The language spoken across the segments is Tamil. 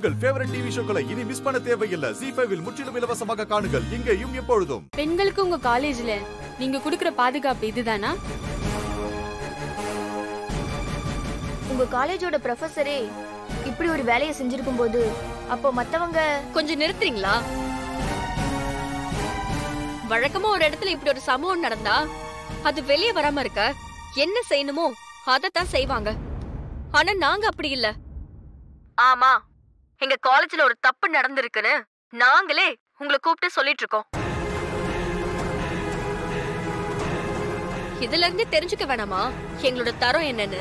உங்கள் ஃபேவரட் டிவி ஷோக்களை இனி மிஸ் பண்ண தேவையில்லை ஜி ஃபைவில் முற்றிலும் இலவசமாக காணுங்கள் இங்கேயும் எப்பொழுதும் பெண்களுக்கு உங்க காலேஜ்ல நீங்க குடுக்குற பாதுகாப்பு இதுதானா உங்க காலேஜோட ப்ரொஃபஸரே இப்படி ஒரு வேலையை செஞ்சிருக்கும் போது அப்போ மத்தவங்க கொஞ்சம் நிறுத்துறீங்களா வழக்கமா ஒரு இடத்துல இப்படி ஒரு சம்பவம் நடந்தா அது வெளியே வராம இருக்க என்ன செய்யணுமோ அதத்தான் செய்வாங்க ஆனா நாங்க அப்படி இல்ல ஆமா எங்க காலேஜ்ல ஒரு தப்பு நடந்திருக்குன்னு நாங்களே உங்களை கூப்பிட்டு சொல்லிட்டு இருக்கோம் இதுல இருந்து தெரிஞ்சுக்க வேணாமா எங்களோட தரம் என்னன்னு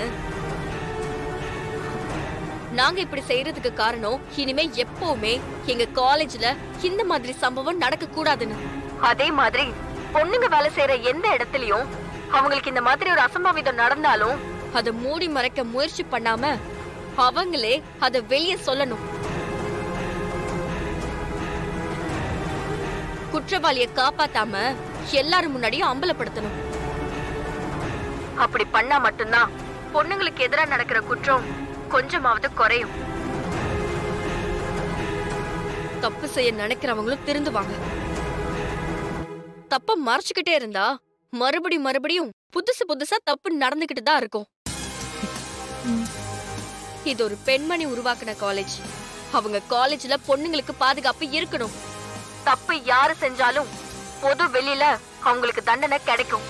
நாங்க இப்படி செய்யறதுக்கு காரணம் இனிமே எப்பவுமே எங்க காலேஜ்ல இந்த மாதிரி சம்பவம் நடக்க கூடாதுன்னு அதே மாதிரி பொண்ணுங்க வேலை செய்யற எந்த இடத்துலயும் அவங்களுக்கு இந்த மாதிரி ஒரு அசம்பாவிதம் நடந்தாலும் அதை மூடி மறைக்க முயற்சி பண்ணாம அவங்களே அதை வெளியே சொல்லணும் குற்றவாளியை காப்பாத்தாம எல்லாரும் முன்னாடியும் அம்பலப்படுத்தணும் அப்படி பண்ணா மட்டும்தான் பொண்ணுங்களுக்கு எதிரா நடக்கிற குற்றம் கொஞ்சமாவது குறையும் தப்பு செய்ய நினைக்கிறவங்களும் திருந்துவாங்க தப்ப மறைச்சுக்கிட்டே இருந்தா மறுபடி மறுபடியும் புதுசு புதுசா தப்பு நடந்துகிட்டு தான் இருக்கும் இது ஒரு பெண்மணி உருவாக்குன காலேஜ் அவங்க காலேஜ்ல பொண்ணுங்களுக்கு பாதுகாப்பு இருக்கணும் தப்பு யாரு செஞ்சாலும் பொது வெளியில அவங்களுக்கு தண்டனை கிடைக்கும்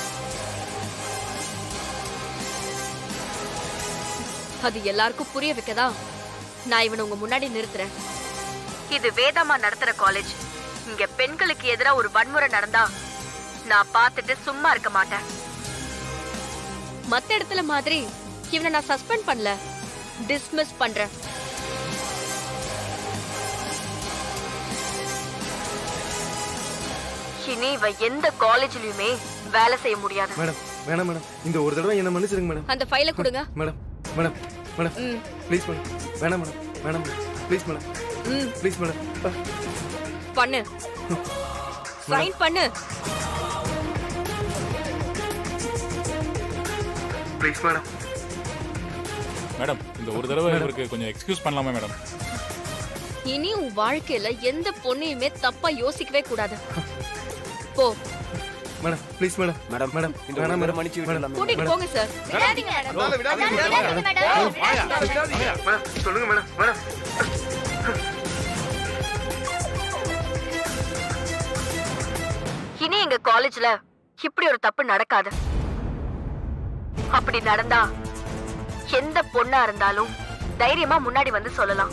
அது எல்லாருக்கும் புரிய வைக்கதா நான் இவனை உங்க முன்னாடி நிறுத்துறேன் இது வேதாமா நடத்துற காலேஜ் இங்க பெண்களுக்கு எதிரா ஒரு வன்முறை நடந்தா நான் பார்த்துட்டு சும்மா இருக்க மாட்டேன் மத்த இடத்துல மாதிரி இவனை நான் சஸ்பெண்ட் பண்ணல டிஸ்மிஸ் பண்றேன் இனி இவ எந்த காலேஜ்லயுமே வேலை செய்ய முடியாது மேடம் வேணாம் மேடம் இந்த ஒரு தடவை என்ன மன்னிச்சிருங்க மேடம் அந்த ஃபைலை கொடுங்க மேடம் மேடம் மேடம் ம் ப்ளீஸ் மேடம் வேணாம் மேடம் வேணாம் மேடம் ப்ளீஸ் மேடம் ம் ப்ளீஸ் மேடம் பண்ணு சைன் பண்ணு ப்ளீஸ் மேடம் மேடம் இந்த ஒரு தடவை இவருக்கு கொஞ்சம் எக்ஸ்கியூஸ் பண்ணலாமா மேடம் இனி உன் வாழ்க்கையில எந்த பொண்ணையுமே தப்பா யோசிக்கவே கூடாது போ madam please madam madam madam இந்த வேணாம் ஒரு மேடம் மன்னிச்சு விட்டுடலாம் கூட்டிட்டு போங்க சார் மேடம் சொல்லுங்க மேடம் மேடம் இனி எங்க காலேஜ்ல இப்படி ஒரு தப்பு நடக்காது அப்படி நடந்தா எந்த பொண்ணா இருந்தாலும் தைரியமா முன்னாடி வந்து சொல்லலாம்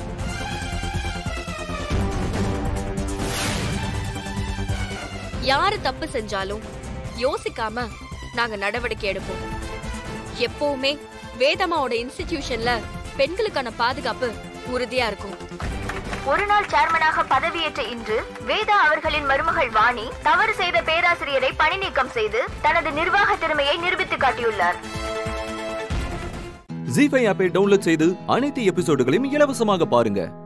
யாரு தப்பு செஞ்சாலும் யோசிக்காம நாங்க நடவடிக்கை எடுப்போம் எப்பவுமே வேதமாவோட இன்ஸ்டிடியூஷன்ல பெண்களுக்கான பாதுகாப்பு உறுதியா இருக்கும் ஒரு நாள் சேர்மனாக பதவியேற்ற இன்று வேதா அவர்களின் மருமகள் வாணி தவறு செய்த பேராசிரியரை பணி நீக்கம் செய்து தனது நிர்வாக திறமையை நிரூபித்து காட்டியுள்ளார் ஜி ஃபைவ் ஆப்பை டவுன்லோட் செய்து அனைத்து எபிசோடுகளையும் இலவசமாக பாருங்க